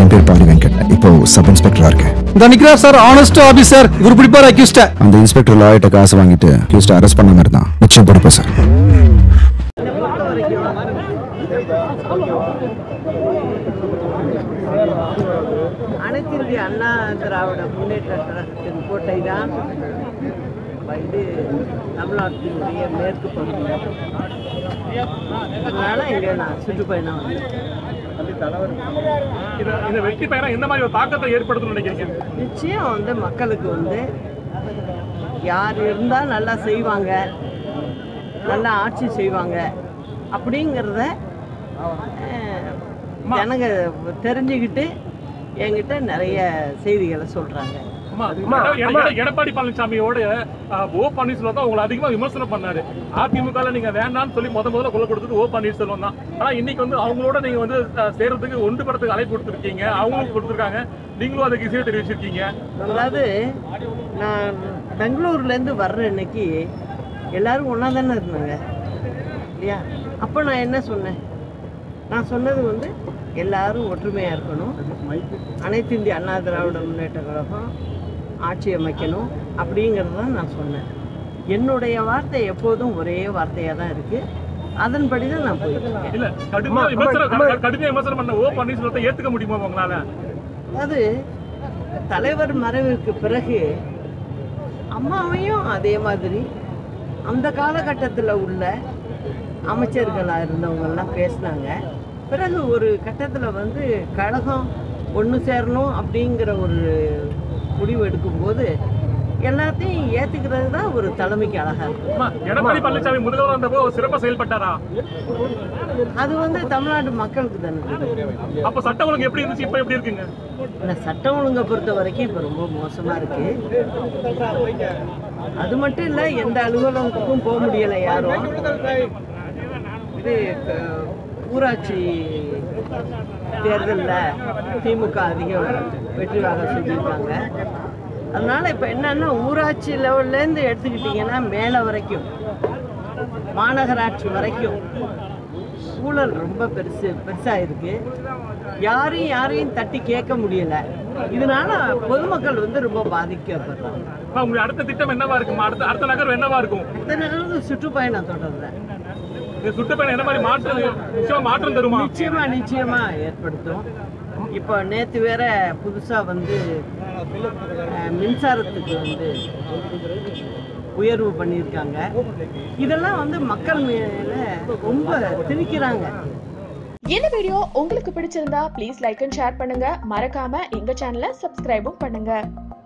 என் பேர் பாரி வெங்கட் இப்போ சப் இன்ஸ்பெக்டரா இருக்கேன் இந்த நிக்கிறார் சார் ஆனஸ்ட் ஆபீசர் இவர் பிடிப்பார் அக்யூஸ்ட அந்த இன்ஸ்பெக்டர் லாயிட்ட காசு வாங்கிட்டு அக்யூஸ்ட் அரெஸ்ட் பண்ணாம இருந்தான் நிச்சயம் பொறுப்பு சார் அனைத்து இந்திய அண்ணா திராவிட முன்னேற்ற கழகத்தின் கோட்டை தான் இது தமிழ்நாட்டினுடைய மேற்கு பகுதி அதனால இங்கே நான் சுற்றுப்பயணம் வந்தேன் இது இந்த வெற்றி பயணம் எந்த மாதிரி ஒரு தாக்கத்தை ஏற்படுத்தும்னு நினைக்கிறீங்க நிச்சயம் வந்து மக்களுக்கு வந்து யார் இருந்தால் நல்லா செய்வாங்க நல்லா ஆட்சி செய்வாங்க அப்படிங்கிறத அஹ், ஜனங்க தெரிஞ்சுக்கிட்டு என்கிட்ட நிறைய செய்திகளை சொல்கிறாங்க அம்மா, எட- எட- எடப்பாடி பழனிசாமியோட அஹ், ஓ பன்னீர்செல்வம் தான் உங்களை அதிகமா விமர்சனம் பண்ணாரு அதிமுக நீங்க வேண்டாம்னு சொல்லி முத முதல்ல குரல் கொடுத்தது ஓ பன்னீர்செல்வம் தான் ஆனா இன்னைக்கு வந்து அவங்களோட நீங்க வந்து அஹ், சேர்றதுக்கு ஒன்றுபடத்துக்கு அழைப்பு கொடுத்துருக்கீங்க அவங்களும் கொடுத்துருக்காங்க நீங்களும் அதுக்கு இசையை தெரிவிச்சிருக்கீங்க அதாவது நான் பெங்களூர்லேருந்து வர்ற அன்னைக்கு எல்லாரும் ஒன்றா தானே இருந்தாங்க இல்லையா அப்போ நான் என்ன சொன்னேன் நான் சொன்னது வந்து எல்லாரும் ஒற்றுமையாக இருக்கணும் அனைத்து இந்திய அண்ணா திராவிட முன்னேற்ற கழகம் ஆட்சி அமைக்கணும் அப்படிங்கிறது தான் நான் சொன்னேன் என்னுடைய வார்த்தை எப்போதும் ஒரே வார்த்தையாக தான் இருக்குது அதன்படி தான் நான் போயிருக்கேன் இல்ல கடுமையா விமர்சனம் க- கடுமையா விமர்சனம் பண்ண ஓ பன்னீர்செல்வத்தை ஏத்துக்க முடியுமா உங்களால அதாவது தலைவர் மறைவுக்கு பிறகு அம்மாவையும் அதே மாதிரி அந்த காலகட்டத்தில் உள்ள அமைச்சர்களாக இருந்தவங்கெல்லாம் பேசினாங்க பிறகு ஒரு கட்டத்தில் வந்து கழகம் ஒன்று சேரணும் அப்படிங்கிற ஒரு முடிவு எடுக்கும்போது எல்லாத்தையும் ஏற்றுக்கிறது தான் ஒரு தலைமைக்கு அழகாக இருக்கும் அம்மா, எடப்பாடி பழனிசாமி முதல்வர் வந்தப்போ சிறப்பா செயல்பட்டாரா அது வந்து தமிழ்நாட்டு மக்களுக்கு தானே தெரியும். அப்ப சட்ட ஒழுங்கு எப்படி இருந்துச்சு இப்ப எப்படி இருக்குங்க இந்த சட்டம் ஒழுங்கை பொறுத்த வரைக்கும் இப்போ ரொம்ப மோசமாக இருக்கு அது மட்டும் இல்லை எந்த அலுவலகத்துக்கும் போக முடியலை யாரும் இது க- ஊராட்சி தேர்தலில் திமுக அதிக வெற்றி வாக செஞ்சுருக்காங்க அதனால இப்போ என்னன்னா ஊராட்சி லெவல்லேருந்து எடுத்துக்கிட்டிங்கன்னா மேலே வரைக்கும் மாநகராட்சி வரைக்கும் ஊழல் ரொம்ப பெருசு பெருசாக இருக்கு யாரையும் யாரையும் தட்டி கேட்க முடியல இதனால பொதுமக்கள் வந்து ரொம்ப பாதிக்கப்படுறாங்க அம்மா, உங்களுடைய அடுத்த திட்டம் என்னவா இருக்குமா அடுத்த அடுத்த நகர் என்னவா இருக்கும் அடுத்த நகர்ந்து சுற்றுப்பயணம் தொடர்றேன் இந்த சுற்றுப்பயணம் என்ன மாதிரி மாற்றம் நிச்சயமா மாற்றம் தருமா நிச்சயமா நிச்சயமா ஏற்படுத்தும் இப்போ நேத்து வேற புதுசா வந்து அஹ், மின்சாரத்துக்கு வந்து உயர்வு பண்ணியிருக்காங்க இதெல்லாம் வந்து மக்கள் மேல ரொம்ப திணிக்கிறாங்க இந்த வீடியோ உங்களுக்கு பிடிச்சிருந்தா ப்ளீஸ் லைக் அண்ட் ஷேர் பண்ணுங்க மறக்காம எங்க சேனலை சப்ஸ்கிரைபும் பண்ணுங்க